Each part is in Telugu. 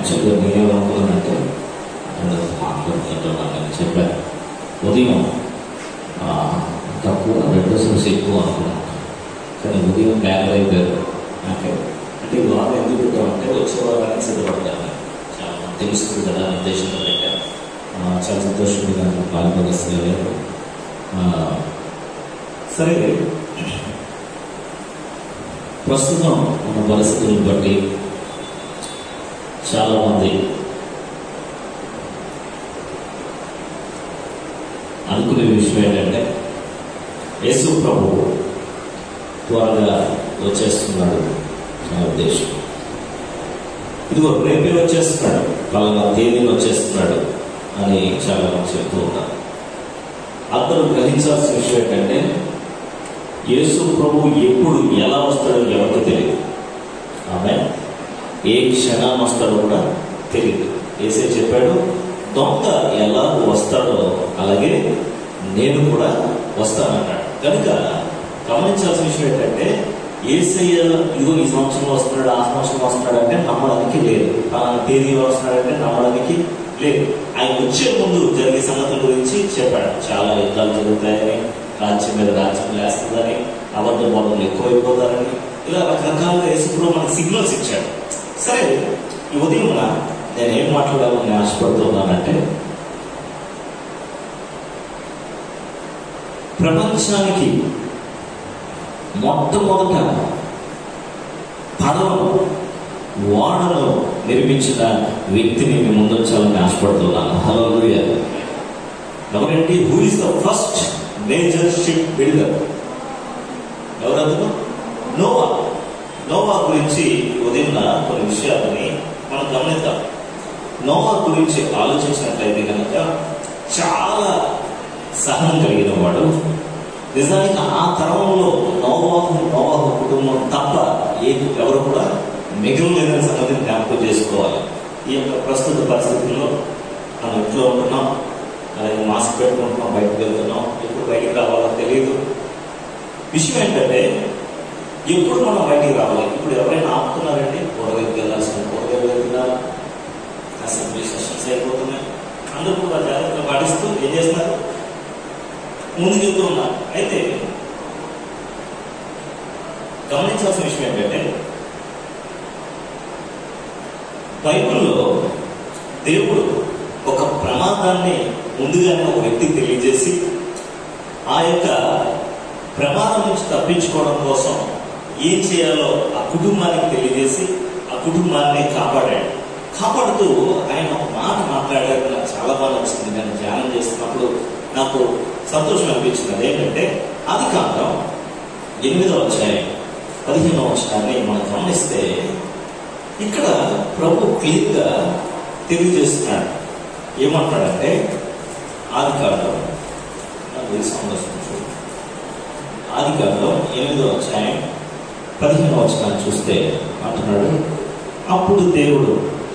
యాక్చువల్గా నేనేమనుకున్నానంటే నేను మాట్లాడుతుంటానని చెప్పాను ఉదయం ఆ, తక్కువ రెండు సమస్య ఎక్కువ అనుకున్నాను కానీ ఉదయం గ్యాదర్ అయిపోయారు ఓకే అంటే ఈ వారం ఎందుకు పెట్టామంటే వచ్చే వారానికి సిద్ధపడతాను చాలా మంది తెలుస్తుంది కదా అనే ఉద్దేశంతో పెట్టాను ఆ, చాలా సంతోషంగా నాకు పాల్గొనలేదు సరే ప్రస్తుతం ఉన్న పరిస్థితులను బట్టి చాలా మంది అనుకునే విషయం ఏంటంటే యేసు ప్రభు త్వరగా వచ్చేస్తున్నాడు నా ఉద్దేశం ఇదిగో రేపే వచ్చేస్తున్నాడు పలానా తేదీని వచ్చేస్తున్నాడు అని చాలా మంది చెప్తూ ఉన్నారు అందరూ గ్రహించాల్సిన విషయం ఏంటంటే యేసు ప్రభు ఎప్పుడు ఎలా వస్తాడో ఎవరికి తెలియదు ఆమె ఏ క్షణాన్ని వస్తాడో కూడా తెలియదు ఏసే చెప్పాడు దొంగ ఎలా వస్తాడో అలాగే నేను కూడా వస్తానన్నాడు కనుక గమనించాల్సిన విషయం ఏంటంటే ఏసయ్య ఇదిగో ఈ సంవత్సరంలో వస్తున్నాడు ఆ సంవత్సరం వస్తున్నాడు అంటే నమ్మడానికి లేదు పలానా తేదీలో వస్తున్నాడంటే నమ్మడానికి లేదు ఆయన వచ్చే ముందు జరిగే సంగతుల గురించి చెప్పాడు చాలా యుద్ధాలు జరుగుతాయని రాజ్యం మీద రాజ్యం లేస్తుందని అబద్ధ బోధనలు ఎక్కువైపోతారని ఇలా రకరకాలుగా యేసుప్రభు మనకి సిగ్నల్స్ ఇచ్చాడు సరే ఈ ఉదయం నేను ఏం మాట్లాడాలని ఆశపడుతున్నానంటే ప్రపంచానికి మొట్టమొదట పడవను ఓడను నిర్మించిన వ్యక్తిని మేము ముందుంచాలని ఆశపడుతున్నాను హలో ఎవరండి who is the first major ship builder ఎవరతను నోవా నోవా గురించి ఉదయం కొన్ని విషయాలని మనం గమనిద్దాం నోవా గురించి ఆలోచించినట్లయితే కనుక చాలా సహనం కలిగిన వాడు నిజానికి ఆ తరంలో నోవాహు నోవాహు కుటుంబం తప్ప ఏ ఎవరు కూడా మిగిలిన సంగతిని జ్ఞాపకం చేసుకోవాలి ఈ యొక్క ప్రస్తుత పరిస్థితుల్లో మనం ఇంట్లో ఉంటున్నాం అలాగే మాస్క్ పెట్టుకుంటున్నాం బయటకు వెళ్తున్నాం ఎప్పుడు బయటికి రావాలో తెలియదు విషయం ఏంటంటే ఎప్పుడు మనం బయటికి రావాలి ఇప్పుడు ఎవరైనా ఆపుతున్నారండి కూరగాయలకు వెళ్ళాల్సిన కూరగాయలు వెళ్తున్నారు అసెంబ్లీ సెషన్స్ అయిపోతున్నాయి అందరూ కూడా జాగ్రత్తలు పాటిస్తూ ఏం చేస్తున్నారు ముందుకెళ్తూ ఉన్నారు అయితే గమనించాల్సిన విషయం ఏంటంటే బైబిల్లో దేవుడు ఒక ప్రమాదాన్ని ముందుగానే ఒక వ్యక్తికి తెలియజేసి ఆ యొక్క ప్రమాదం నుంచి తప్పించుకోవడం కోసం ఏం చేయాలో ఆ కుటుంబానికి తెలియజేసి ఆ కుటుంబాన్ని కాపాడాడు కాపాడుతూ ఆయన ఒక మాట మాట్లాడారు నాకు చాలా బాగా నచ్చింది నేను ధ్యానం చేస్తున్నప్పుడు నాకు సంతోషం అనిపించింది అదేంటంటే అది కాలం ఎనిమిదో అధ్యాయం పదిహేనో వచ్చాన్ని మనం గమనిస్తే ఇక్కడ ప్రభు క్లియర్గా తెలియజేస్తున్నాడు ఏమంటాడంటే ఆది కాండం నాకు తెలిసి సౌండ్ వస్తుంది చూడు. ఆది కాండం ఎనిమిదో అధ్యాయం పదిహేనో వచనాన్ని చూస్తే అంటున్నాడు అప్పుడు దేవుడు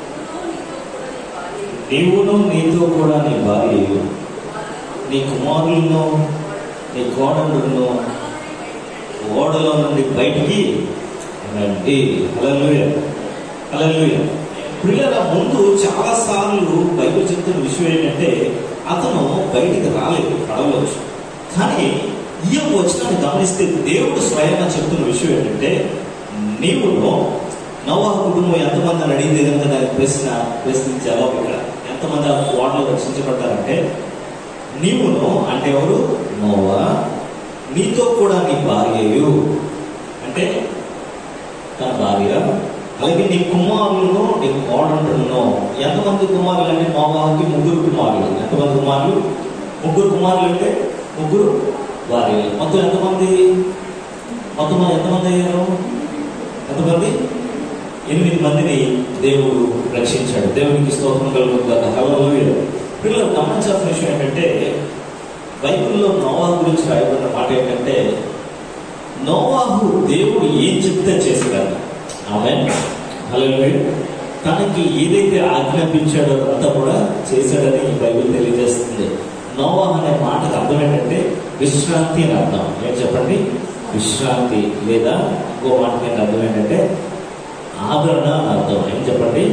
నీవును నీతో కూడా నీ భార్యయు నీ కుమారులను నీ కోడళ్ళను ఓడలో నుండి బయటికి రండి హల్లెలూయా హల్లెలూయా పిల్లల ముందు చాలా సార్లు బైబిల్ చెప్తున్న విషయం ఏంటంటే అతను బయటికి రాలేదు పడవచ్చు కానీ ఈ యొక్క వచనాన్ని గమనిస్తే దేవుడు స్వయంగా చెప్తున్న విషయం ఏంటంటే నీవును నవ కుటుంబం ఎంతమంది అని అడిగితే కనుక దానికి ప్రశ్న ప్రశ్న జవాబు ఇక్కడ ఎంతమంది ఆ ఓడలో రక్షించబడ్డారంటే నీవును అంటే ఎవరు నోవా నీతో కూడా నీ భార్యయు అంటే తన భార్య అలాగే నీ కుమారులను నీ కోడంటును ఎంతమంది కుమారులు అంటే నోవాకి ముగ్గురు కుమారులు ఎంతమంది కుమారులు ముగ్గురు కుమారులు అంటే ముగ్గురు భార్యలు మొత్తం ఎంతమంది మొత్తం ఎంతమంది అయ్యారు ఎంతమంది ఎనిమిది మందిని దేవుడు రక్షించాడు దేవునికి స్తోత్రం కలుగుతుంది హల్లెలూయా పిల్లలు గమనించాల్సిన విషయం ఏంటంటే బైబిల్లో నోవాహు గురించి రాయబడిన మాట ఏంటంటే నోవాహు దేవుడు ఏం చెప్తే చేసేదాన్ని ఆమె హల్లెలూయా తనకి ఏదైతే ఆజ్ఞాపించాడో అంతా కూడా చేశాడని ఈ బైబిల్ తెలియజేస్తుంది నోవాహ్ అనే మాటకు అర్థం ఏంటంటే విశ్రాంతి అని అర్థం ఏం చెప్పండి విశ్రాంతి లేదా ఇంకో మాట మీద అర్థం ఏంటంటే ఆదరణ అని అర్థం ఏం చెప్పండి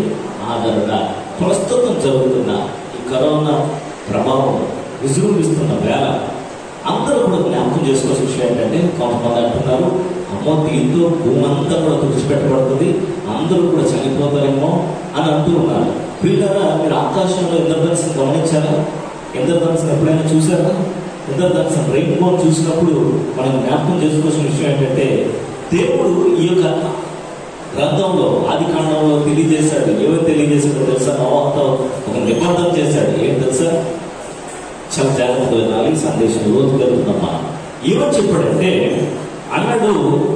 ఆదరణ ప్రస్తుతం జరుగుతున్న ఈ కరోనా ప్రభావం విజృంభిస్తున్న వేళ అందరూ కూడా జ్ఞాపకం చేసుకోవాల్సిన విషయం ఏంటంటే కొంతమంది అంటున్నారు అమ్మో దీంతో భూమి అంతా కూడా తుడిచిపెట్టబడుతుంది అందరూ కూడా చనిపోతారేమో అని అంటూ ఉన్నారు పిల్లరా మీరు ఆకాశంలో ఇంద్రధనుసుని గమనించారా ఇంద్రధనుసుని ఎప్పుడైనా చూసారా ఇంద్రధనుసు రెయిన్బో చూసినప్పుడు మనం జ్ఞాపకం చేసుకోవాల్సిన విషయం ఏంటంటే దేవుడు ఈ యొక్క గ్రంథంలో ఆది కాండంలో తెలియజేశాడు ఏమో తెలియజేశాడో తెలుసా నోవాహతో ఒక నిబంధన చేశాడు ఏం తెలుసా చాలా జాగ్రత్తగా వినాలి ఈ సందేశం రోజు వెళ్తున్నామా ఏమని చెప్పాడంటే అన్నాడు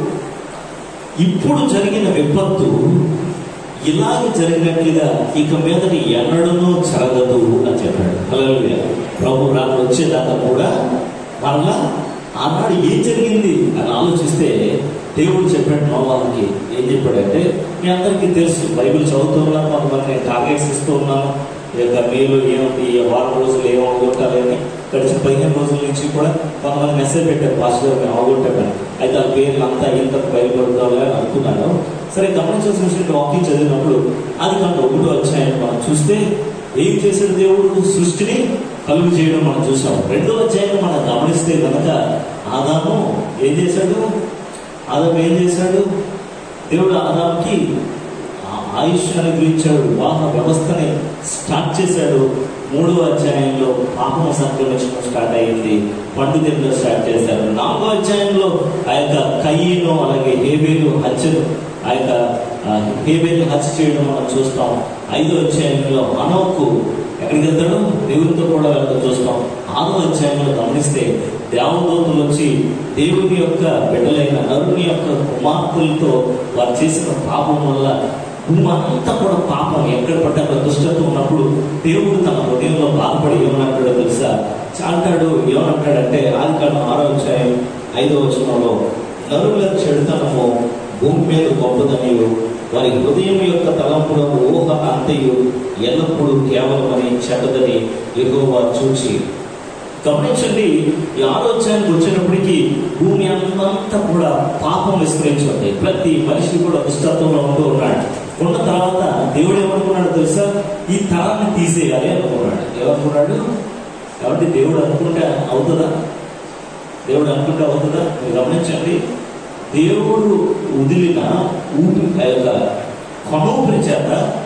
ఇప్పుడు జరిగిన విపత్తు ఇలాగ జరిగినట్లుగా ఇక మీదటి ఎన్నడూ జరగదు అని చెప్పాడు హల్లెలూయా ప్రభు రాత్రి వచ్చేదాకా కూడా మరలా ఆనాడు ఏం జరిగింది అని ఆలోచిస్తే దేవుడు చెప్పాడు నోవాహకి ఏం చెప్పాడంటే మీ అందరికీ తెలుసు బైబిల్ చదువుతున్నాను కొంతమంది నేను టార్గెట్స్ ఇస్తూ ఉన్నాను ఈ యొక్క మీరు ఏమిటి ఈ వారం రోజులు ఏం అవగొట్టాలి అని గడిచిన పదిహేను రోజుల నుంచి కూడా కొంతమంది మెసేజ్ పెట్టారు పాస్టర్ గారు మేము అవగొట్టామని అయితే ఆ పేర్లు అంతా ఇంత బయలుపడతారు అని అనుకున్నాను సరే గమనించాల్సిన విషయం వాకింగ్ చదివినప్పుడు అది కంటే ఒకటో అధ్యాయం మనం చూస్తే ఏం చేశాడు దేవుడు సృష్టిని కలుగు చేయడం మనం చూసాం రెండో అధ్యాయం మనం గమనిస్తే కనుక ఆదాము ఏం చేశాడు ఆదాము ఏం చేశాడు దేవుడు ఆదాముకి ఆ ఆయుష్ అనుగ్రహించాడు వివాహ వ్యవస్థని స్టార్ట్ చేశాడు మూడవ అధ్యాయంలో పాపం సంక్రమించడం స్టార్ట్ అయ్యింది పండు తినడం స్టార్ట్ చేశారు నాలుగో అధ్యాయంలో ఆ యొక్క కయ్యను అలాగే హేబేలు హత్యను ఆ యొక్క ఆ, హేబేలు హత్య చేయడం మనం చూస్తాం ఐదో అధ్యాయంలో అనోకు ఎక్కడికి వెళ్తాడు దేవునితో కూడా వెళ్ళడం చూస్తాం ఆరో అధ్యాయంలో గమనిస్తే దేవదూతలు వచ్చి దేవుని యొక్క బిడ్డలైన నరుని యొక్క కుమార్తెలతో వారు చేసిన పాపం వల్ల భూమి అంతా కూడా పాపం ఎక్కడ పడ్డ దుష్టత్వం ఉన్నప్పుడు దేవుడు తన హృదయంలో బాధపడి ఏమనంటాడో తెలుసా అంటాడు ఏమనంటాడంటే ఆది కాలం ఆరో అధ్యాయం ఐదో వచనంలో నరుల చెడుతనము భూమి మీద గొప్పదనియు వారి హృదయం యొక్క తలంపులకు ఊహ అంతయు ఎల్లప్పుడూ కేవలమని చెడ్డదని ఎగువ చూచి గమనించండి ఈ ఆలోచనకు వచ్చినప్పటికీ భూమి అంతా కూడా పాపం విస్తరించింది ప్రతి మనిషి కూడా దుష్టత్వంలో ఉంటూ ఉన్నాడు ఉన్న తర్వాత దేవుడు ఏమనుకున్నాడు తెలుసా ఈ తరాన్ని తీసేయాలి అనుకున్నాడు ఏమనుకున్నాడు కాబట్టి దేవుడు అనుకుంటే అవుతుందా దేవుడు అనుకుంటే అవుతుందా మీరు గమనించండి దేవుడు వదిలిన ఊపి ఆ యొక్క కొనూపిరి చేత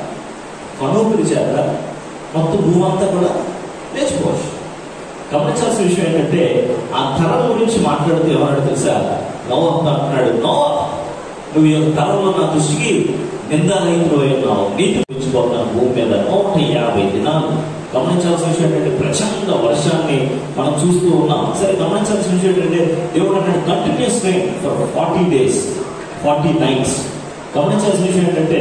కొనూపిరి చేత మొత్తం భూమి అంతా కూడా లేచిపోవచ్చు గమనించాల్సిన విషయం ఏంటంటే ఆ తరం గురించి మాట్లాడుతూ ఏమన్నాడు తెలుసా నోవహ్ అంటున్నాడు నోవహ్ నువ్వు ఈ యొక్క తరంలో నా దృష్టికి నిందారహితుడు ఉన్నావు నీటి మించిపోతున్నాను భూమి మీద నూట యాభై దినాలు గమనించాల్సిన విషయం ఏంటంటే ప్రచండ వర్షాన్ని మనం చూస్తూ ఉన్నాం సరే గమనించాల్సిన విషయం ఏంటంటే దేవుడు అన్నాడు continuous rain for forty days forty nights గమనించాల్సిన విషయం ఏంటంటే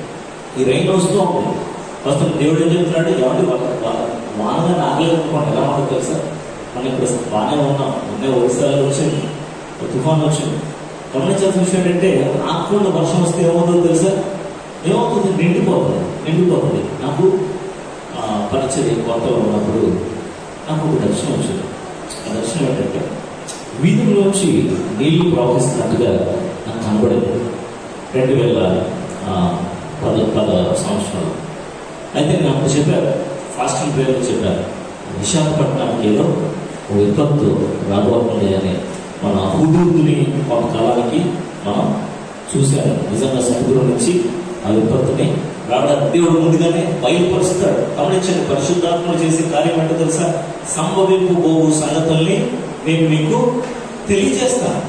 ఈ రైన్ వస్తూ ఉంది వస్తుంది దేవుడు ఏం చెప్తున్నాడు ఏమంటే వానగా నాగలేదు అనుకోండి ఎలా ఉంటుంది తెలుసా మనం ఇప్పుడు బాగానే ఉన్నాం మొన్నే ఒడిశాలో వచ్చింది ఒక తుఫాన్ వచ్చింది గమనించాల్సిన విషయం ఏంటంటే ఆకుండా వర్షం వస్తే ఏమవుతుందో తెలుసా ఏమవుతుంది నిండిపోతుంది నిండిపోతుంది నాకు ఆ, పరిచయం కొత్తలో ఉన్నప్పుడు నాకు ఒక దర్శనం వచ్చింది ఆ దర్శనం ఏంటంటే వీధుల్లోంచి నీళ్లు ప్రవహిస్తున్నట్టుగా నాకు కనబడింది రెండు వేల ఆ, పద పద సంవత్సరాలు అయితే నేను అప్పుడు చెప్పారు ఫాస్టింగ్ ప్రేయర్ చెప్పారు విశాఖపట్నానికి ఏదో ఒక విపత్తు రాబోతుంది అని మన హుదూదుని కొంతకాలానికి మనం చూశాను నిజంగా సముద్రం నుంచి ఆ విపత్తుని రావడానికి దేవుడు ముందుగానే బయలుపరుస్తాడు గమనించండి పరిశుద్ధాత్మలు చేసే కార్యం అంటే తెలుసా సంభవింపు పోవు సంగతుల్ని నేను మీకు తెలియజేస్తాను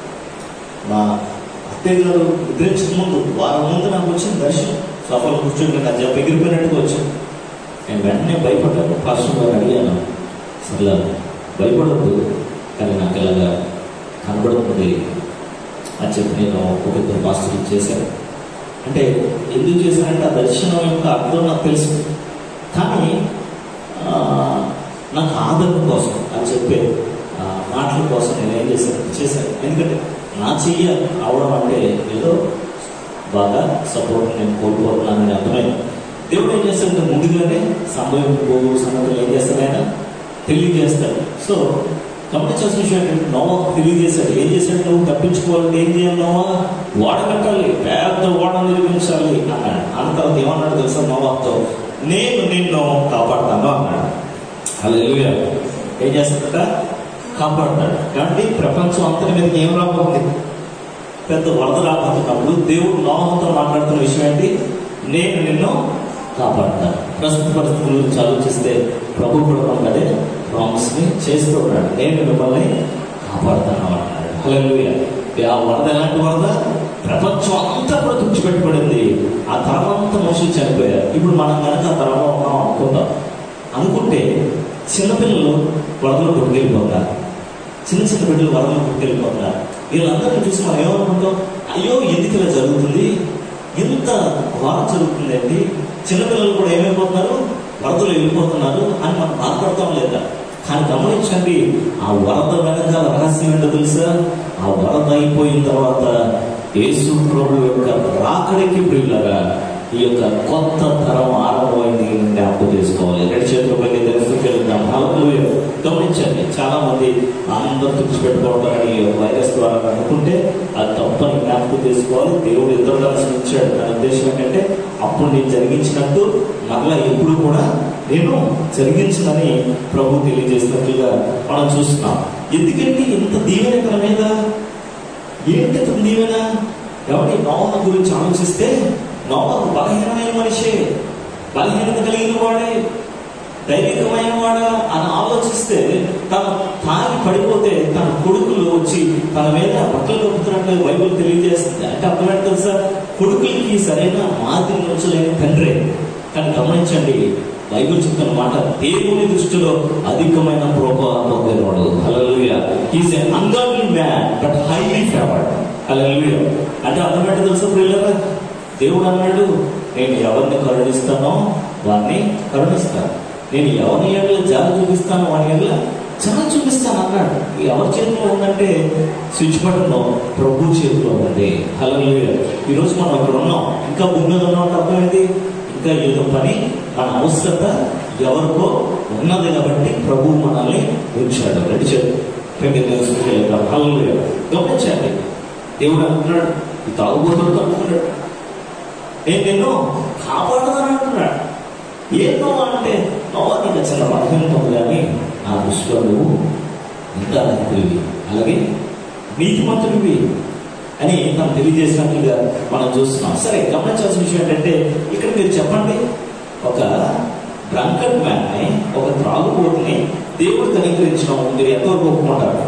మా అత్తయ్య గారు నిద్రించక ముందు వారం ముందు నాకు వచ్చిన దర్శనం సఫలం కూర్చుంటే నా జబ్బు ఎగిరిపోయినట్టుగా వచ్చింది నేను వెంటనే భయపడ్డాను పాస్టర్ గారు అడిగాను అసలు భయపడద్దు కానీ నాకు ఇలాగా కనబడుతుంది అని చెప్పి నేను ఒక ఇద్దరు పాస్టర్లు చేశాను అంటే ఎందుకు చేశానంటే ఆ దర్శనం యొక్క అర్థం నాకు తెలుసు కానీ ఆ, నాకు ఆదరణ కోసం అని చెప్పే ఆ, మాటల కోసం నేను ఏం చేశాను చేశాను ఎందుకంటే నా చెయ్య అవడం అంటే ఏదో బాగా సపోర్ట్ నేను కోల్పోతున్నానని అర్థమైంది దేవుడు ఏం చేస్తాడంటే ముందుగానే సంభవింపు సంగతులు ఏం చేస్తాడు ఆయన తెలియజేస్తాడు సో గమనించాల్సిన విషయం ఏంటంటే నోవా తెలియజేశాడు ఏం చేశాడు నువ్వు తప్పించుకోవాలంటే ఏం చేయాలి నోవా ఓడ కట్టాలి పెద్ద ఓడ నిర్మించాలి అన్నాడు అన్న తర్వాత ఏమన్నాడు తెలుసా నోవాహుతో నేను నిన్ను కాపాడుతాను అన్నాడు అలా ఏం చేస్తాడట కాపాడుతాడు కాబట్టి ప్రపంచం అంతటి మీదకి ఏం రాబోతుంది పెద్ద వరద రాబోతున్నప్పుడు దేవుడు నోహంతో మాట్లాడుతున్న విషయం ఏంటి నేను నిన్ను కాపాడుతాను ప్రస్తుత పరిస్థితుల గురించి ఆలోచిస్తే ప్రభు కూడా మనకు అదే ప్రామిస్ ని చేస్తూ ఉన్నాడు నేను మిమ్మల్ని కాపాడుతాను అన్నాడు హల్లెలూయా ఆ వరద ఎలాంటి వరద ప్రపంచం అంతా కూడా తుడిచిపెట్టబడింది ఆ తరం అంతా మనుషులు చనిపోయారు ఇప్పుడు మనం కనుక ఆ తరంలో ఉన్నాం అనుకుందాం అనుకుంటే చిన్నపిల్లలు వరదలు కొట్టుకెళ్ళిపోతారు చిన్న చిన్న బిడ్డలు వరదలు కొట్టుకెళ్ళిపోతున్నారు వీళ్ళందరినీ చూసి మనం ఏమనుకుంటాం అయ్యో ఎందుకు ఇలా జరుగుతుంది ఎంత వారం జరుగుతుందండి చిన్నపిల్లలు కూడా ఏమైపోతున్నారు వరదలు వెళ్ళిపోతున్నారు అని మనం బాధపడతాం లేదా కానీ గమనించండి ఆ వరద వెనకాల రహస్యం ఏంటో తెలుసా ఆ వరద అయిపోయిన తర్వాత యేసు ప్రభు యొక్క రాకడికి ప్రియులగా ఈ యొక్క కొత్త తరం ఆరంభమైంది జ్ఞాపకం చేసుకోవాలి రెండు చేతులు పైకి తెలుసుకెళ్తాం హల్లెలూయా గమనించండి చాలా మంది అందరూ తుడిచిపెట్టుకోవడానికి వైరస్ ద్వారా అనుకుంటే అది తప్పని జ్ఞాపకం చేసుకోవాలి దేవుడు ఇద్దరు దర్శనించాడు నా ఉద్దేశం ఏంటంటే అప్పుడు నేను జరిగించినట్టు మరలా ఎప్పుడు కూడా నేను జరిగించనని ప్రభు తెలియజేసినట్లుగా మనం చూస్తున్నాం ఎందుకంటే ఇంత దీవెన ఇక్కడ మీద ఏంటి ఇంత దీవెన ఎవరి నోమ గురించి ఆలోచిస్తే నోమకు బలహీనమైన మనిషే బలహీనత కలిగిన వాడే దైవికమైన వాడా అని ఆలోచిస్తే తను తాగి పడిపోతే తన కొడుకులు వచ్చి తన మీద బట్టలు కప్పుతున్నట్లు బైబుల్ తెలియజేస్తుంది అంటే అర్థమైంది తెలుసా కొడుకులకి సరైన మాదిరి ఉంచలేని తండ్రే కానీ గమనించండి బైబిల్ చెప్తున్న మాట దేవుని దృష్టిలో అధికమైన ప్రోభావం పొందినవాడు hallelujah is a ungodly man but highly favoured hallelujah అంటే అర్థమైంది తెలుసా ప్రియులరా దేవుడు అన్నాడు నేను ఎవరిని కరుణిస్తానో వారిని కరుణిస్తాను నేను ఎవరి ఏళ్ళ జాలి చూపిస్తానో వారి ఏళ్ళ జాలి చూపిస్తాను అన్నాడు ఇది ఎవరి చేతిలో ఉందంటే స్విచ్ బటన్ ప్రభు చేతిలో ఉంది హల్లెలూయా ఈరోజు మనం ఇక్కడ ఉన్నాం ఇంకా భూమి మీద ఉన్నాం అంటే అర్థమైంది ఇంకా ఏదో పని మన అవసరత ఎవరికో ఉన్నది కాబట్టి ప్రభు మనల్ని ఉంచాడు రెడ్డి చేతులు పెళ్లి తెలుసుకుంటాం హల్లెలూయా గమనించండి దేవుడు అంటున్నాడు ఈ తాగుబోతులతో అంటున్నాడు నేను నిన్ను కాపాడుతాను అంటున్నాడు ఏంటో అంటే నోవా నీకు చిన్న బలహీనత ఉంది కానీ నా దృష్టిలో నువ్వు నిందారహితుడివి అలాగే నీతిమంతుడివి అని తను తెలియజేసినట్లుగా మనం చూస్తున్నాం సరే గమనించాల్సిన విషయం ఏంటంటే ఇక్కడ మీరు చెప్పండి ఒక డ్రంకర్ మ్యాన్ని ఒక త్రాగుబోతుని దేవుడు కనికరించడం మీరు ఎంతవరకు ఒప్పుకుంటారు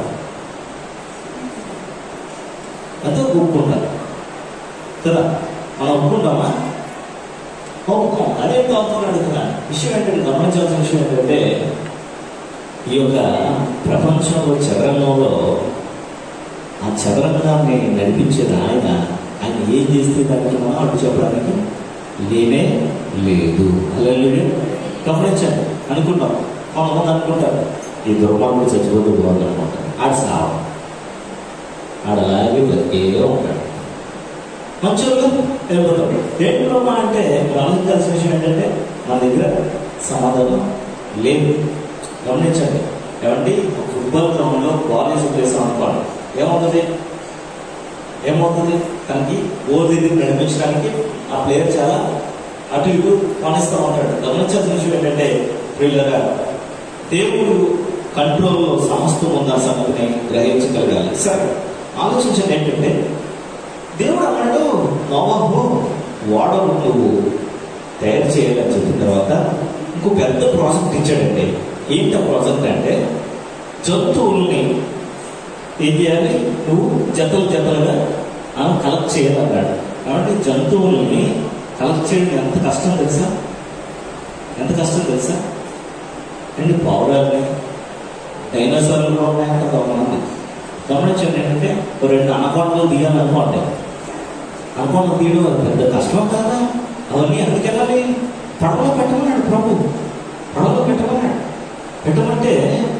ఎంతవరకు ఒప్పుకుంటారు కదా మనం ఒప్పుకుంటామా ఒప్పుకోం అదే తాగుతాను అడుగుతున్నాను విషయం ఏంటంటే గమనించాల్సిన విషయం ఏంటంటే ఈ యొక్క ప్రపంచంలో చదరంగంలో ఆ చదరంగాన్ని నడిపించేది ఆయన ఆయన ఏం చేస్తే దానికి మనం అడ్డు చెప్పడానికి లేనే లేదు అలా గమనించండి అనుకుంటాం కొంతమంది అనుకుంటారు ఈ దుర్మార్గుడు చచ్చిపోతే బాగుంది అనుకుంటారు ఆడు సావం ఆడలాగే బతికే ఉంటాడు మంచోళ్ళు వెళ్ళిపోతాడు ఏంటి బ్రహ్మ అంటే మీరు ఆలోచించాల్సిన విషయం ఏంటంటే మన దగ్గర సమాధానం లేదు గమనించండి ఏమండి ఒక ఫుట్బాల్ గ్రౌండ్లో బాల్ వేసి ప్లేసాం అనుకోండి ఏమవుతుంది ఏమవుతుంది తనకి ఓవర్ దగ్గర నడిపించడానికి ఆ ప్లేయర్ చాలా అటు ఇటు కానిస్తూ ఉంటాడు గమనించాల్సిన విషయం ఏంటంటే వీళ్ళగా దేవుడు కంట్రోల్లో సమస్తం ఉన్న సంగతిని గ్రహించగలగాలి సరే ఆలోచించండి ఏంటంటే దేవుడు అన్నాడు నోవాహు వాడను నువ్వు తయారు చేయాలని చెప్పిన తర్వాత ఇంకో పెద్ద ప్రాజెక్ట్ ఇచ్చాడండి ఏంటి ఆ ప్రాజెక్ట్ అంటే జంతువుల్ని ఏం చేయాలి నువ్వు జతలు జతలుగా కలెక్ట్ చేయాలన్నాడు కాబట్టి జంతువుల్ని కలెక్ట్ చేయడం ఎంత కష్టం తెలుసా ఎంత కష్టం తెలుసా అండి పావురాలని డైనోసార్లు కూడా ఉన్నాయంట కొంతమంది గమనించండి ఏంటంటే ఓ రెండు అనకొండలు తీయాలనుకోండి అనుకోండి తీయడం అది పెద్ద కష్టం కదా అవన్నీ ఎందుకు వెళ్ళాలి పడవలో పెట్టమన్నాడు ప్రభు పడవలో పెట్టమన్నాడు పెట్టమంటే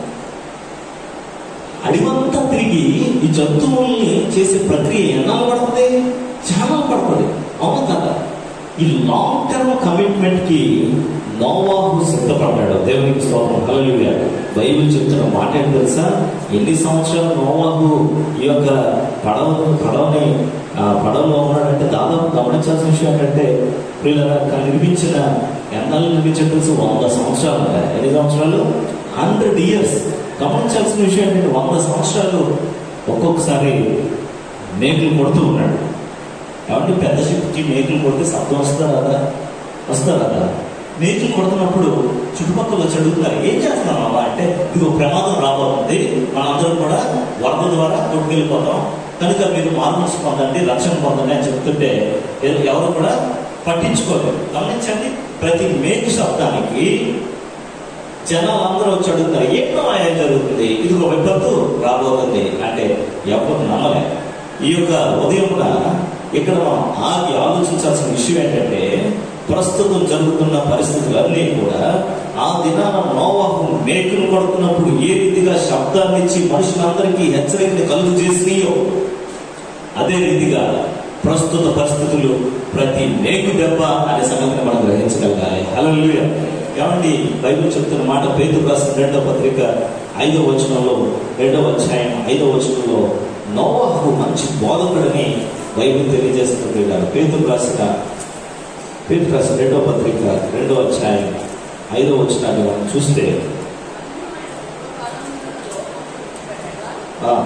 అడివంతా తిరిగి ఈ జంతువుల్ని చేసే ప్రక్రియ ఎన్నాళ్ళు పడుతుంది చాలా పడుతుంది అవును కదా ఈ లాంగ్ టర్మ్ కమిట్మెంట్ కి నోవాహు సిద్ధపడ్డాడు దేవునికి స్తోత్రం హల్లెలూయా బైబిల్ చెప్తున్న మాట ఏంటి తెలుసా ఎన్ని సంవత్సరాలు నోవాహు ఈ యొక్క పడవ పడవని ఆ, పడవలో ఉన్నాడంటే దాదాపు గమనించాల్సిన విషయం ఏంటంటే ప్రియులరా అక్కడ నిర్మించిన ఎన్నాళ్ళు నిర్మించిన తెలుసు వంద సంవత్సరాలు ఉంటాయి. ఎన్ని సంవత్సరాలు హండ్రెడ్ ఇయర్స్ గమనించాల్సిన విషయం ఏంటంటే వంద సంవత్సరాలు ఒక్కొక్కసారి మేకులు కొడుతూ ఉన్నాడు కాబట్టి పెద్ద శక్తికి మేకులు కొడితే శబ్దం వస్తుందా రాదా వస్తుందా రాదా మేకులు కొడుతున్నప్పుడు చుట్టుపక్కల వచ్చి అడుగుతారు ఏం చేస్తున్నాం అమ్మా అంటే ఇదిగో ప్రమాదం రాబోతుంది మనందరం కూడా వరద ద్వారా కొట్టుకెళ్ళిపోతాం కనుక మీరు మార్మల్స్ పొందండి రక్షణ పొందండి అని చెప్తుంటే ఎవ- ఎవరు కూడా పట్టించుకోలేదు గమనించండి ప్రతి మేకు శబ్దానికి జనాలు అందరూ వచ్చి అడుగుతారు ఏంటో ఆయన జరుగుతుంది ఇది ఒక విపత్తు రాబోతుంది అంటే ఎవరు నమ్మలే ఈ యొక్క ఉదయమున ఇక్కడ మనం ఆగి ఆలోచించాల్సిన విషయం ఏంటంటే ప్రస్తుతం జరుగుతున్న పరిస్థితులన్నీ కూడా ఆ దినాన నోవాహు మేకులు కొడుతున్నప్పుడు ఏ రీతిగా శబ్దాన్ని ఇచ్చి మనుషులందరికీ హెచ్చరికని కలుగు చేసినాయో అదే రీతిగా ప్రస్తుత పరిస్థితులు ప్రతి మేకు దెబ్బ అనే సంగతిని మనం గ్రహించగలగాలి హల్లెలూయా ఏమండి బైబిల్ చెప్తున్న మాట పేతురు రాసిన రెండవ పత్రిక ఐదవ వచనంలో రెండవ అధ్యాయం ఐదవ వచనంలో నోవాహు మంచి బోధకుడని బైబిల్ తెలియజేస్తుంది పేతురు రాసిన పేతురు రాసిన రెండవ పత్రిక రెండవ అధ్యాయం ఐదవ వచనాన్ని మనం చూస్తే ఆ,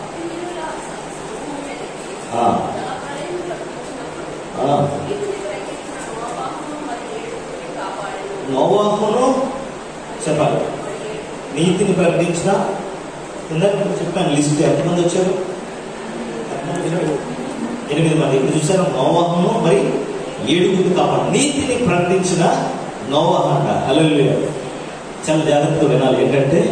ఆ, ఆ, నోవాహును చెప్పాలి నీతిని ప్రకటించిన ఇందాక నేను చెప్పాను లిస్ట్ ఎంతమంది వచ్చారు ఎనిమిది మంది ఇప్పుడు చూసారు నోవాహును మరి ఏడుగురు కాపాడు నీతిని ప్రకటించిన నోవాహ అంట హల్లెలూయా చాలా జాగ్రత్తగా వినాలి ఏంటంటే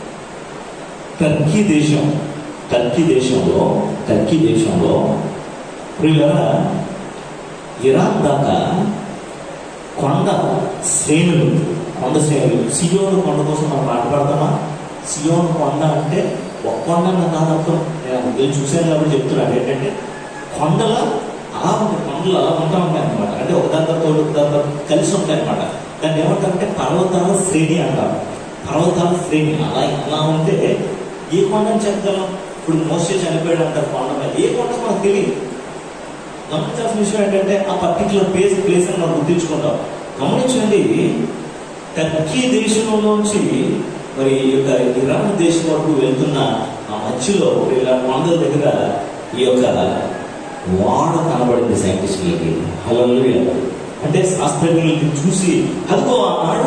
టర్కీ దేశం టర్కీ దేశంలో టర్కీ దేశంలో ప్రియులరా ఇరాన్ దాకా కొండ శ్రేణులు కొండ శ్రేణులు సియోను కొండ కోసం మనం మాట్లాడతామా సియోను కొండ అంటే ఒక కొండ అన్న కాదు అర్థం నేను నేను చూశాను కాబట్టి చెప్తున్నాను ఏంటంటే కొండల అలా ఉంటాయి కొండలు అలా ఉంటా ఉంటాయి అనమాట అంటే ఒక దాంతో ఒక దాంతో కలిసి ఉంటాయి అనమాట దాన్ని ఏమంటారంటే పర్వతాల శ్రేణి అంటారు పర్వతాల శ్రేణి అలా అలా ఉంటే ఏ కొండని చెప్పగలం ఇప్పుడు మోసే చనిపోయాడు అంటారు కొండ మీద ఏ కొండ మనకు తెలియదు గమనించాల్సిన విషయం ఏంటంటే ఆ పర్టికులర్ ప్లేస్ ప్లేస్ అని మనం గుర్తించుకుంటాం గమనించండి టర్కీ దేశంలోంచి మరి ఈ యొక్క ఇరాన్ దేశం వరకు వెళ్తున్న ఆ మధ్యలో ఇలా కొండల దగ్గర ఈ యొక్క వాడ కనబడింది సైంటిస్టులకి హల్లెలూయా అంటే శాస్త్రజ్ఞులకి చూసి అదిగో ఆనాడు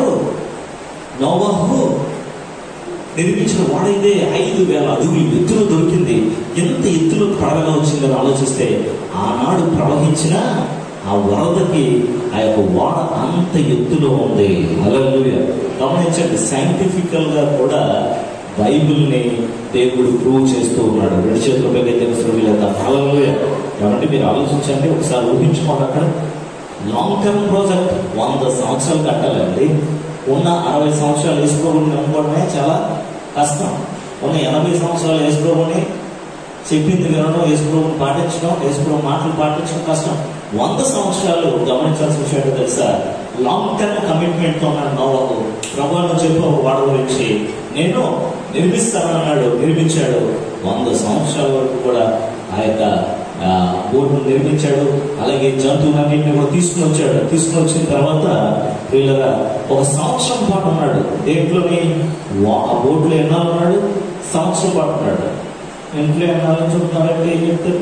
నోవాహు నిర్మించిన వాడైతే ఐదు వేల అడుగులు ఎత్తులో దొరికింది ఎంత ఎత్తులో పడవగా వచ్చిందని ఆలోచిస్తే ఆనాడు ప్రవహించిన ఆ వరదకి ఆ యొక్క వాడ అంత ఎత్తులో ఉంది హల్లెలూయా గమనించండి సైంటిఫికల్ గా కూడా బైబిల్ని దేవుడు ప్రూవ్ చేస్తూ ఉన్నాడు రెండు చేతుల పైకి తెలుసు వీళ్ళంతా హల్లెలూయా కాబట్టి మీరు ఆలోచించండి ఒకసారి ఊహించుకోండి అక్కడ లాంగ్ టర్మ్ ప్రాజెక్ట్ వంద సంవత్సరాలు కట్టాలండి ఉన్న అరవై సంవత్సరాలు వేసుకోకుండా అనుకోవడమే చాలా కష్టం ఉన్న ఎనభై సంవత్సరాలు వేసుకోకుండా చెప్పింది వినడం వేసుకోవడం పాటించడం వేసుకోవడం మాటలు పాటించడం కష్టం వంద సంవత్సరాలు గమనించాల్సిన విషయం ఏంటో తెలుసా లాంగ్ టర్మ్ కమిట్మెంట్ తో ఉన్నాడు నోవాహు ప్రభు నువ్వు చెప్పు ఒక వాడ గురించి నేను నిర్మిస్తానన్నాడు నిర్మించాడు వంద సంవత్సరాల వరకు కూడా ఆ యొక్క ఆ, బోటును నిర్మించాడు అలాగే జంతువులన్నింటినీ కూడా తీసుకుని వచ్చాడు తీసుకుని వచ్చిన తర్వాత వీళ్ళగా ఒక సంవత్సరం పాటు ఉన్నాడు దేంట్లోని వా- ఆ బోట్లో ఎన్నాళ్ళు ఉన్నాడు సంవత్సరం పాటు ఉన్నాడు ఇంట్లో ఎన్నాళ్ళని చెప్తున్నారంటే ఏం చెప్తారు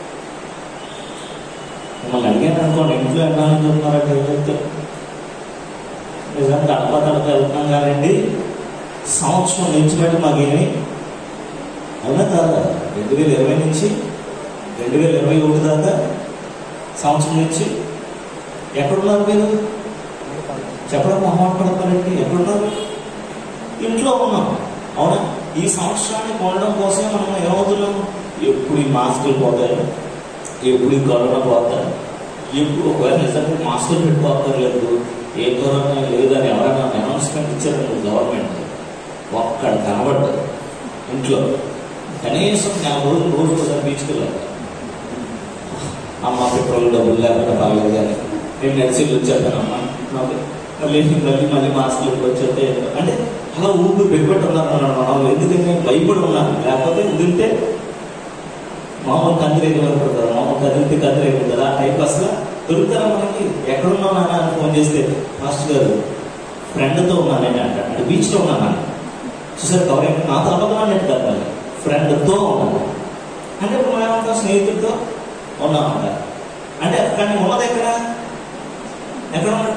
మిమ్మల్ని అడిగాను అనుకోండి ఇంట్లో ఎన్నాళ్ళని చెప్తున్నారంటే ఏం చెప్తారు నిజంగా తడప తడప వెళ్తున్నాం కానండి సంవత్సరం నుంచి బట్టి మాకేమి అవునా కాదా రెండు వేల ఇరవై నుంచి రెండు వేల ఇరవై ఒకటి దాకా సంవత్సరం నుంచి ఎక్కడున్నారు మీరు చెప్పడం మొహమాట పడతారండి ఎక్కడున్నారు ఇంట్లో ఉన్నాం అవునా ఈ సంవత్సరాన్ని కొనడం కోసమే మనం ఏమవుతున్నాం ఎప్పుడు ఈ మాస్కులు పోతాయి ఎప్పుడు ఈ కరోనా పోతాయి ఎప్పుడు ఒకవేళ నిజంగా మాస్కులు పెట్టుకోవాలి లేదు ఏ కరోనా లేదని ఎవరైనా అనౌన్స్మెంట్ ఇచ్చారు గవర్నమెంట్ ఒక్కడ కనబడ్డదు ఇంట్లో కనీసం నెల రోజులు రోజు ఒకసారి బీచ్కి వెళ్ళాలి అమ్మ పెట్రోల్ డబ్బులు లేకుండా పర్లేదు కానీ నేను నడిచి వచ్చేస్తాను అమ్మ నాకు మళ్ళీ మళ్ళీ మళ్ళీ మాస్కులు వచ్చేస్తే అంటే అలా ఊపిరి పెట్టుబడి ఉన్నారు అన్నాడు మనం ఎందుకంటే భయపడి ఉన్నాను లేకపోతే వదిలితే మామూలు కందిరేగలు అనుకుంటారు మామూలు కదిలితే కదిరేగలు కదా ఆ టైప్ అసలు దొరుకుతారా మనకి ఎక్కడున్నావు నాన్న అని ఫోన్ చేస్తే మాస్టర్ గారు ఫ్రెండ్తో ఉన్నానని అంటాడు అంటే బీచ్లో ఉన్నాను చూసారు కవరింగ్ నాతో అబద్ధం అన్నట్టు కాదు మళ్ళీ ఫ్రెండ్తో ఉన్నాను అంటే ఇప్పుడు మనం ఏమంటాం స్నేహితుడితో ఉన్నామంట అంటే కానీ ఉన్నది ఎక్కడ ఎక్కడ ఉన్నాడు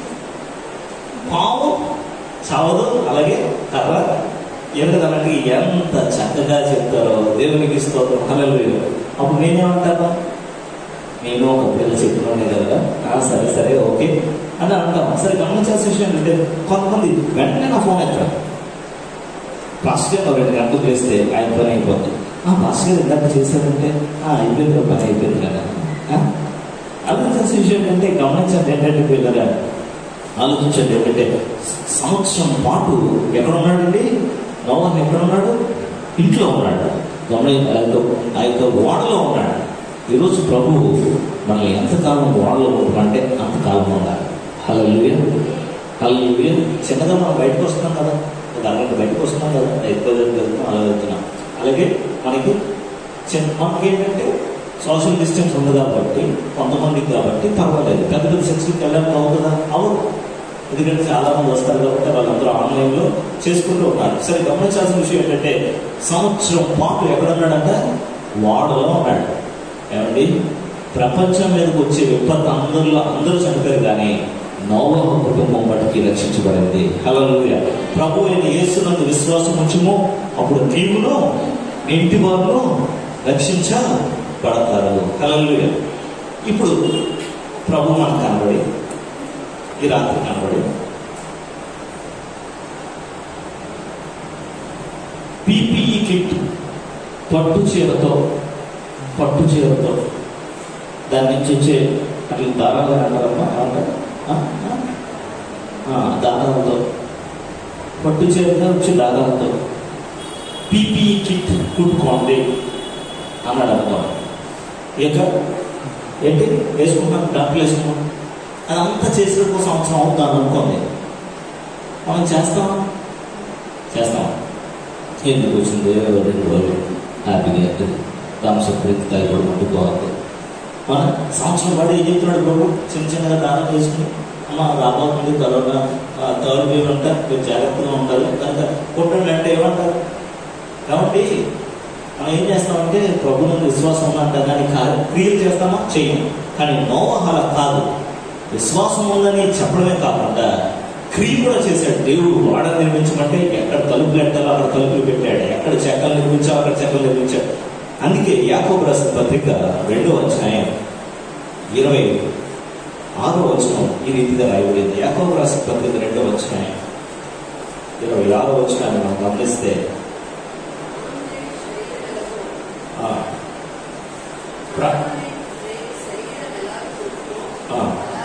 పాము చావదు అలాగే కర్ర ఎందుకనంటే ఎంత చక్కగా చెప్తారో దేవునికి స్తోత్రం హల్లెలూయా అప్పుడు నేనేమంటాను నేను ఒక పిల్ల చెప్తున్నాను కదా "ఆ, సరే సరే ఓకే అని అంటాం సరే గమనించాల్సిన విషయం ఏంటంటే కొంతమంది వెంటనే నా ఫోన్ ఎత్తారు పాస్టర్ గారు రెండు గంటలు చేస్తే ఆయన పని అయిపోతుంది ఆ పాస్టర్ గారు ఇందాక చేశారంటే "ఆ, అయిపోయింది రా, పని అయిపోయింది కదా ఆ? ఆలోచించాల్సిన విషయం ఏంటంటే గమనించండి ఏంటంటే పిల్లగా ఆలోచించండి ఏంటంటే సంవత్సరం పాటు ఎక్కడ ఉన్నాడండి నోవన్ ఎక్కడ ఉన్నాడు ఇంట్లో ఉన్నాడు గమని ఆ యొక్క- ఆ యొక్క ఓడలో ఉన్నాడు ఈరోజు ప్రభువు మనల్ని ఎంతకాలం ఓడలో ఉంటుందంటే అంతకాలం ఉండాలి హల్లెలూయా హల్లెలూయా చిన్నగా మనం బయటకు వస్తున్నాం కదా ఒక అరగంట బయటకు వస్తున్నాం కదా ఎక్కువ వెళ్తున్నాం అలా వెళ్తున్నాం అలాగే మనకి చిన్న మనకి ఏంటంటే సోషల్ డిస్టెన్స్ ఉంది కాబట్టి కొంతమందికి కాబట్టి పర్వాలేదు పెద్ద పెద్ద సెక్షన్కి వెళ్ళడానికి అవుతుందా అవును ఎందుకంటే చాలా మంది వస్తారు కాబట్టి వాళ్ళందరూ ఆన్లైన్లో చేసుకుంటూ ఉన్నారు సరే గమనించాల్సిన విషయం ఏంటంటే సంవత్సరం పాటు ఎక్కడున్నాడంట వాడలో ఉన్నాడు ఏమండి ప్రపంచం మీదకి వచ్చే విపత్తు అందరిలో అందరూ చనిపోయారు కానీ నోవహ కుటుంబం బట్టి రక్షించబడింది హల్లెలూయా ప్రభు అయిన యేసునందు విశ్వాసం ఉంచుము అప్పుడు నీవును నీ ఇంటి వారు రక్షించబడతారు హల్లెలూయా ఇప్పుడు ప్రభు మనకు కనబడి ఈ రాత్రి కనబడి పీపీఈ కిట్ పట్టు చీరతో పట్టు చీరతో దాని నుంచి వచ్చే అట్లా దారాలు అంటారమ్మా ఏమంటారు? ఆ? ఆ? ఆ, దారాలతో పట్టు చీరతో వచ్చే దారాలతో పీపీఈ కిట్ కుట్టుకోండి అన్నాడు అనుకో ఇక ఏంటి వేసుకుంటాం డబ్బులు వేసుకుంటాం అదంతా చేసినప్పుడు సంవత్సరం అవుతాను అనుకోండి మనం చేస్తాం చేస్తాం ఎందుకు వచ్చింది రెండు రోజులు హ్యాపీగా రామసప్రీతి తగ్గబడి బాగుంది మన సంవత్సరం పాటు ఏం చెప్తున్నాడు ప్రభు చిన్న చిన్నగా దానం చేసుకుని అమ్మ రాబోతుంది కరోనా ఆ, థర్డ్ వేవ్ అంతా మీరు జాగ్రత్తగా ఉండాలి కనుక కొట్టండి అంటే ఏమంటారు కాబట్టి మనం ఏం చేస్తామంటే ప్రభు నుండి విశ్వాసం ఉన్నంత కానీ కార్య- క్రియలు చేస్తామా చేయము కానీ నోవహ అలా కాదు విశ్వాసం ఉందని చెప్పడమే కాకుండా క్రియ కూడా చేశాడు దేవుడు వాడ నిర్మించమంటే ఎక్కడ తలుపులు పెట్టాలో అక్కడ తలుపులు పెట్టాడు ఎక్కడ చెక్కలు నిర్మించాలో అక్కడ చెక్కలు నిర్మించాడు అందుకే యాకోబు రాసిన పత్రిక రెండో అధ్యాయం ఇరవై ఆరో వచనం ఈ రీతిగా రాయబడింది యాకోబు రాసిన పత్రిక రెండో అధ్యాయం ఇరవై ఆరో వచనాన్ని మనం గమనిస్తే ఆ, ప్ర- ఆ,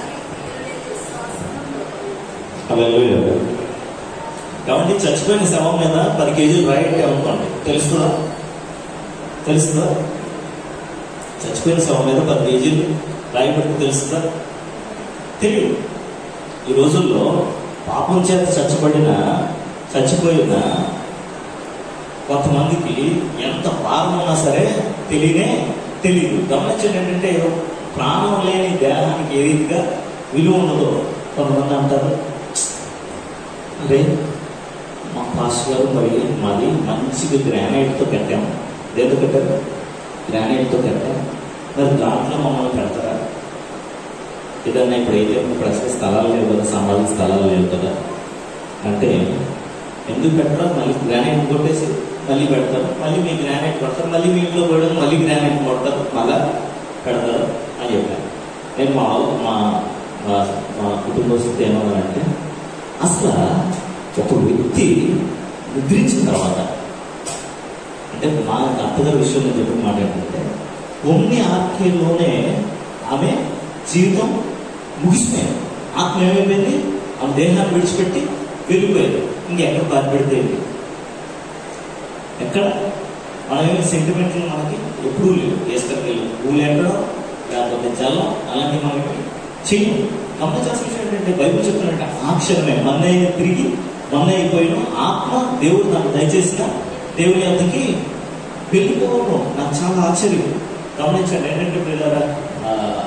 హల్లెలూయా. కాబట్టి చచ్చిపోయిన శవం మీద పది కేజీలు రాయట్టే అనుకోండి తెలుస్తుందా తెలుస్తుందా చచ్చిపోయిన శవం మీద పది కేజీలు రాయి పెడితే తెలుస్తుందా తెలియదు ఈ రోజుల్లో పాపం చేత చచ్చబడిన చచ్చిపోయిన కొంతమందికి ఎంత భారం ఉన్నా సరే తెలియనే తెలియదు గమనించండి ఏంటంటే ప్రాణం లేని దేహానికి ఏ రీతిగా విలువ ఉండదో కొంతమంది అంటారు అరే మా పాస్టర్ గారు మరి మాది మంచిగా గ్రానైట్తో కట్టాము దేంతో కట్టారు గ్రానైట్తో కట్టాము మరి దాంట్లో మమ్మల్ని పెడతారా ఏదన్నా ఇప్పుడైతే ఇప్పుడు అసలు స్థలాలు లేవు కదా సమాధి స్థలాలు లేవు కదా అంటే ఎందుకు పెట్టడం మళ్ళీ గ్రానైట్ కొట్టేసి మళ్ళీ పెడతారు మళ్ళీ మీ గ్రానైట్ కొడతారు మళ్ళీ మీ ఇంట్లో పోయడం మళ్ళీ గ్రానైట్ కొడతారు మళ్ళా పెడతారు అని చెప్పాను నేను మా మా మా మా కుటుంబస్తులు ఏమన్నానంటే అసలు ఒక వ్యక్తి నిద్రించిన తర్వాత అంటే మా అత్తగారి విషయంలో చెప్పిన మాట ఏంటంటే కొన్ని ఆర్కేలోనే ఆమె జీవితం ముగిసిపోయింది ఆత్మ ఏమైపోయింది ఆమె దేహాన్ని విడిచిపెట్టి వెళ్ళిపోయింది ఇంకెక్కడ బాధ పెడితే ఏంటి? ఎక్కడ మనమేమి సెంటిమెంట్లు మనకి ఎప్పుడూ లేవు వేసుకెళ్ళి పూలు ఎక్కడం లేకపోతే జల్లం అలాంటివి మనకి చెయ్యం గమనించాల్సిన విషయం ఏంటంటే బైబిల్ చెప్తున్నట్టు ఆ క్షణమే మన్నయ్య తిరిగి మన్న అయిపోయిన ఆత్మ దేవుడు నాకు దయచేసిన దేవుని అంతకి వెళ్ళిపోవడం నాకు చాలా ఆశ్చర్యం గమనించండి ఏంటంటే పిల్లరా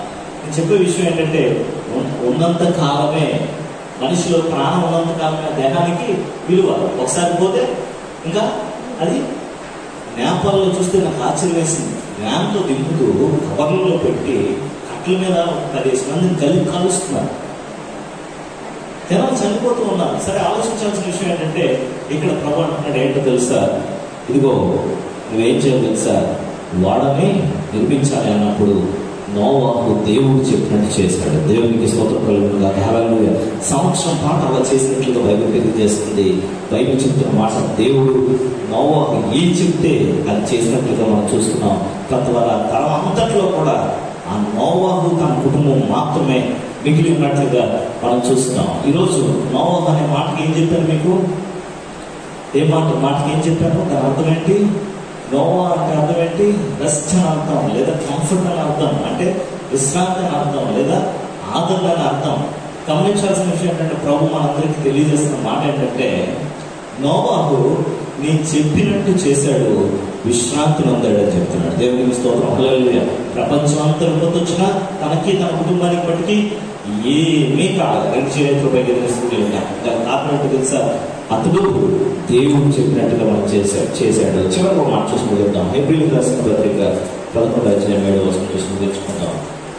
నేను చెప్పే విషయం ఏంటంటే ఉన్- ఉన్నంత కాలమే మనిషిలో ప్రాణం ఉన్నంత కాలమే ఆ దేహానికి విలువ ఒకసారి పోతే ఇంకా అది నేపాల్లో చూస్తే నాకు ఆశ్చర్యం వేసింది వ్యాన్తో దింపుతూ కవర్లలో పెట్టి కట్ల మీద పదిహేను మందిని కలిపి కాలుస్తున్నారు జనాలు చనిపోతూ ఉన్నారు సరే ఆలోచించాల్సిన విషయం ఏంటంటే ఇక్కడ ప్రభు అంటున్నాడు ఏంటో తెలుసా ఇదిగో నువ్వేం చేయాలి తెలుసా వాడని నిర్మించాలి అన్నప్పుడు నోవాహు దేవుడు చెప్పినట్టు చేశాడు దేవునికి స్తోత్రం కలుగునుగా హల్లెలూయా సంవత్సరం పాటు అలా చేసినట్లుగా బైబిల్ తెలియజేస్తుంది బైబిల్ చెప్తున్న మాట దేవుడు నోవాహు ఏం చెప్తే అది చేసినట్లుగా మనం చూస్తున్నాం తద్వారా తరం అంతట్లో కూడా ఆ నోవాహు తన కుటుంబం మాత్రమే మిగిలి ఉన్నట్లుగా మనం చూస్తున్నాం ఈరోజు నోవాహు అనే మాటకి ఏం చెప్పారు మీకు ఏ మాట మాటకి ఏం చెప్పాను దాని అర్థం ఏంటి నోవా అంటే అర్థం ఏంటి రెస్ట్ అని అర్థం లేదా కంఫర్ట్ అని అర్థం అంటే విశ్రాంతి అని అర్థం లేదా ఆదరణ అని అర్థం గమనించాల్సిన విషయం ఏంటంటే ప్రభు మనందరికీ తెలియజేస్తున్న మాట ఏంటంటే నోవాహు నేను చెప్పినట్టు చేశాడు విశ్రాంతి పొందాడని చెప్తున్నాడు దేవునికి స్తోత్రం హల్లెలూయా ప్రపంచం అంతా విపత్తు వచ్చినా తనకి తన కుటుంబానికి బట్టికి ఏమీ కాదు రెండు చేతులు పైకి తెలుస్తుంది దాని కారణం ఏంటో తెలుసా అతడు దేవుడు చెప్పినట్టుగా మనం చేశాడు చేశాడు చివరికి ఒక మాట చూసి ముగిద్దాం ఏప్రిల్ రాసిన పత్రిక పదకొండు వచ్చిన ఏడు వస్తుంది చూసి ముగించుకుందాం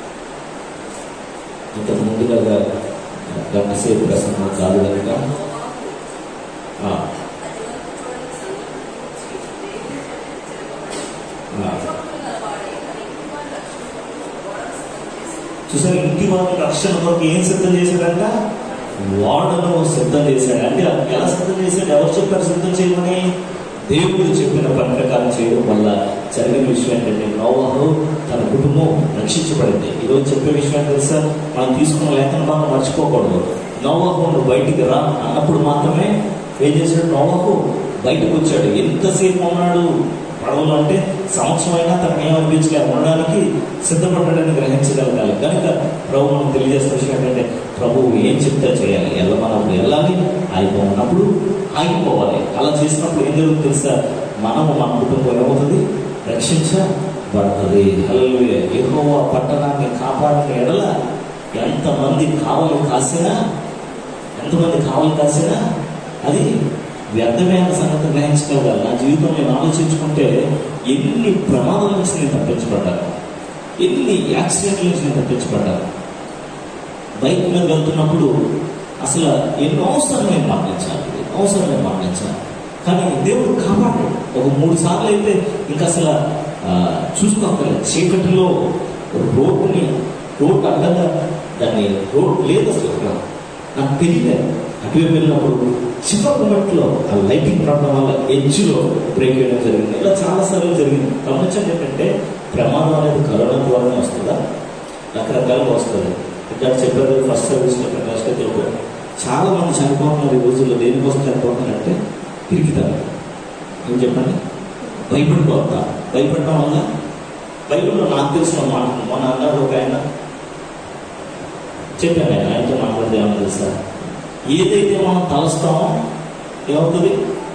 ఇంతకు ముందుగా గంట సేపు ప్రసంగం కాదు కనుక ఆ, ఆ. చూసారు ఇంటి వారి రక్షణ కొరకు ఏం సిద్ధం చేశాడంట వాడను సిద్ధం చేశాడు అంటే అది ఎలా సిద్ధం చేశాడు ఎవరు చెప్పారు సిద్ధం చేయమని దేవుడు చెప్పిన పని ప్రకారం చేయడం వల్ల జరిగిన విషయం ఏంటంటే నోవాహు తన కుటుంబం రక్షించబడింది ఈరోజు చెప్పే విషయం ఏంటో తెలుసా మనం తీసుకున్న లేఖన భాగం మర్చిపోకూడదు నోవాహు నువ్వు బయటికి రా అన్నప్పుడు మాత్రమే ఏం చేశాడు నోవాహు బయటకు వచ్చాడు ఎంతసేపు ఉన్నాడు పడవలు అంటే సంవత్సరం అయినా తనకు ఏం అనిపించలే ఉండడానికి సిద్ధపడ్డాడని గ్రహించగలగాలి కనుక ప్రభు మనం తెలియజేసిన విషయం ఏంటంటే ప్రభువు ఏం చెప్తే చేయాలి వెళ్ళమన్నప్పుడు వెళ్ళాలి ఆగిపోమన్నప్పుడు ఆగిపోవాలి అలా చేసినప్పుడు ఏం జరుగుతుంది తెలుసా మనము మన కుటుంబం ఏమవుతుంది రక్షించబడుతుంది హల్లెలూయా యెహోవా పట్టణాన్ని కాపాడిన ఎడల ఎంతమంది కావలి కాసినా ఎంతమంది కావలి కాసినా అది వ్యర్థమైన సంగతి గ్రహించగలగాలి నా జీవితం నేను ఆలోచించుకుంటే ఎన్ని ప్రమాదాల నుంచి నేను తప్పించబడ్డాను ఎన్ని యాక్సిడెంట్ల నుంచి నేను తప్పించబడ్డాను బైక్ మీద వెళ్తున్నప్పుడు అసలు ఎన్నో అవసరం నేను మాట్లాడించాలి ఎన్నో అవసరం నేను మాట్లాడించాలి కానీ దేవుడు కాపాడాడు ఒక మూడు సార్లు అయితే ఇంకా అసలు ఆ, చూసుకోగలరు చీకటిలో రోడ్డుని రోడ్డు అడ్డంగా దాన్ని రోడ్ లేదు అసలు ఇక్కడ నాకు తెలియలేదు అటువైపు వెళ్ళినప్పుడు చివరి మట్లో ఆ లైటింగ్ ప్రాబ్లం వల్ల ఎడ్జ్లో బ్రేక్ వేయడం జరిగింది ఇలా చాలా సార్లు జరిగింది గమనించండి ఏంటంటే ప్రమాదం అనేది కరోనా ద్వారానే వస్తుందా రకరకాలుగా వస్తుంది ఇక్కడ చెప్పారు ఫస్ట్ సర్వీస్లో ప్రకాష్గా తెలిపారు చాలా మంది చనిపోతున్నారు ఈ రోజుల్లో దేనికోసం చనిపోతున్నారంటే తిరిగితారు ఏం చెప్పండి భయపడిపోతా భయపడటం వల్ల బైబిల్లో నాకు తెలిసిన మాట మొన్న అన్నాడు ఒక ఆయన చెప్పాను ఆయన ఆయనతో మాట్లాడితే ఏమన్నా తెలుసా ఏదైతే మనం తలస్తామో ఏమవుతుంది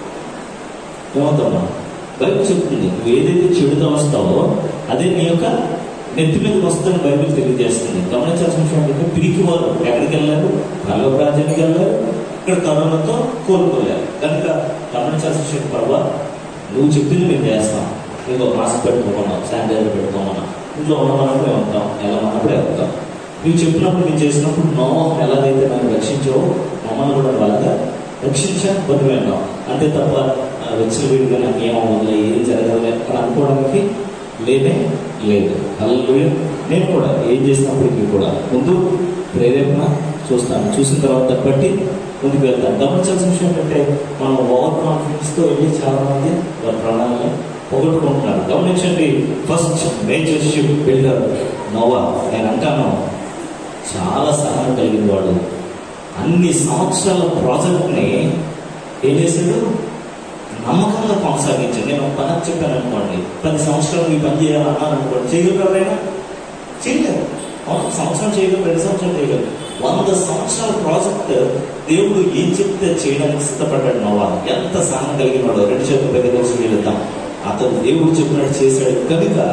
ఏమవుతామా బైబిల్ చెప్తుంది నువ్వు ఏదైతే చెడు తలస్తావో అదే నీ యొక్క నెత్తి మీదకి వస్తుందని బైబిల్ తెలియజేస్తుంది గమనించాల్సిన విషయం ఏంటంటే పిరికి వారు ఎక్కడికి వెళ్ళారు పల్లవ రాజ్యానికి వెళ్ళారు ఇక్కడ కరోనాతో కోలుకోలేరు కనుక గమనించాల్సిన విషయం పర్వ నువ్వు చెప్పింది మేము చేస్తాం నీకు మాస్క్ పెట్టుకోమన్నాం శానిటైజర్ పెట్టుకోమన్నాం ఇంట్లో ఉండమన్నప్పుడు ఉంటాం వెళ్ళమన్నప్పుడే వెళ్తాం నువ్వు చెప్పినప్పుడు నేను చేసినప్పుడు నోహం ఎలాగైతే నన్ను రక్షించావో మమ్మల్ని కూడా అలాగా రక్షించా బతివేన్నాం అంతే తప్ప ఆ, వచ్చిన వీడిగా నాకు ఏమవ్వదులే ఏం జరగదులే అని అనుకోవడానికి లేనే లేదు అల్లు నేను కూడా ఏం చేసినప్పటికీ కూడా ముందు ప్రేరేపణ చూస్తాను చూసిన తర్వాత బట్టి ముందుకు వెళ్తాను గమనించాల్సిన విషయం ఏంటంటే మనం ఓవర్ కాన్ఫిడెన్స్తో వెళ్ళి చాలా మంది వారి ప్రాణాలను పొగట్టుకుంటున్నారు గమనించండి first major ship builder Noah నేను అంటాను చాలా సహనం కలిగిన వాడు అన్ని సంవత్సరాల ప్రాజెక్ట్ని ఏం చేశాడు నమ్మకంగా కొనసాగించాడు నేను ఒక పని చెప్పాను అనుకోండి పది సంవత్సరాలు ఈ పని చేయాలన్నాను అనుకోండి చేయగలరు ఎవరైనా చేయలేరు ఒక సంవత్సరం చేయగలరు రెండు సంవత్సరాలు చేయగలరు వంద సంవత్సరాల ప్రాజెక్ట్ దేవుడు ఏం చెప్తే చేయడానికి సిద్ధపడ్డాడు నోవా ఎంత సహనం కలిగిన వాడు రెండు చేతులు పెద్ద కలిసి వెళ్తాం అతను దేవుడు చెప్పినట్టు చేశాడు కనుక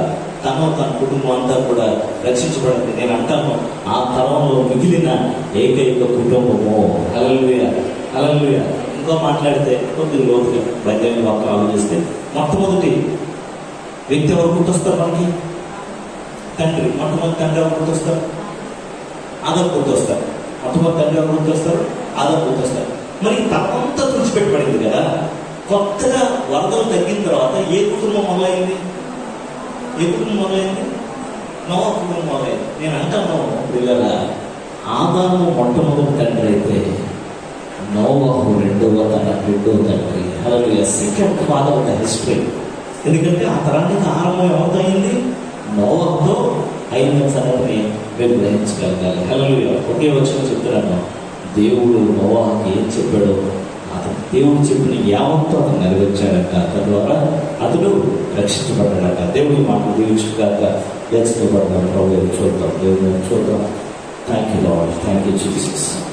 తను తన కుటుంబం అంతా కూడా రక్షించబడింది నేను అంటాను ఆ తరంలో మిగిలిన ఏకైక కుటుంబము అలలుయ అలలుయ ఇంకా మాట్లాడితే కొద్దిగా లోతుగా బైబిల్ వాక్యం ఆలోచిస్తే మొట్టమొదటి వ్యక్తి ఎవరు గుర్తొస్తారు మనకి తండ్రి మొట్టమొదటి తండ్రి ఎవరు గుర్తొస్తారు ఆదం గుర్తొస్తారు మొట్టమొదటి తండ్రి ఎవరు గుర్తొస్తారు ఆదం గుర్తొస్తారు మరి తనంతా తుడిచిపెట్టబడింది కదా కొత్తగా వరదలు తగ్గిన తర్వాత ఏ కుటుంబం మొదలైంది ఏ కుటుంబం మొదలైంది నవ కుటుంబం మొదలైంది నేను అంటాను పిల్లల ఆదాము మొట్టమొదటి తండ్రి అయితే నోవాహు రెండవ తన రెండవ తండ్రి అలాగే second father of the history ఎందుకంటే ఆ తరానికి ఆరంభం ఎవరితో అయింది నోవాహుతో అయిన సంగతిని మేము గ్రహించగలగాలి హలోయ ఒకే వచ్చిన చెప్తున్నాను దేవుడు నోవాహుకి ఏం చెప్పాడో అతను దేవుడు చెప్పిన యావత్తు అతను నెరవేర్చాడట తద్వారా అతడు రక్షించబడ్డాడట దేవుడి మాటలు దీవించుగాక రక్షించబడ్డాడు ప్రభు చూద్దాం దేవుడు చూద్దాం thank you lord thank you Jesus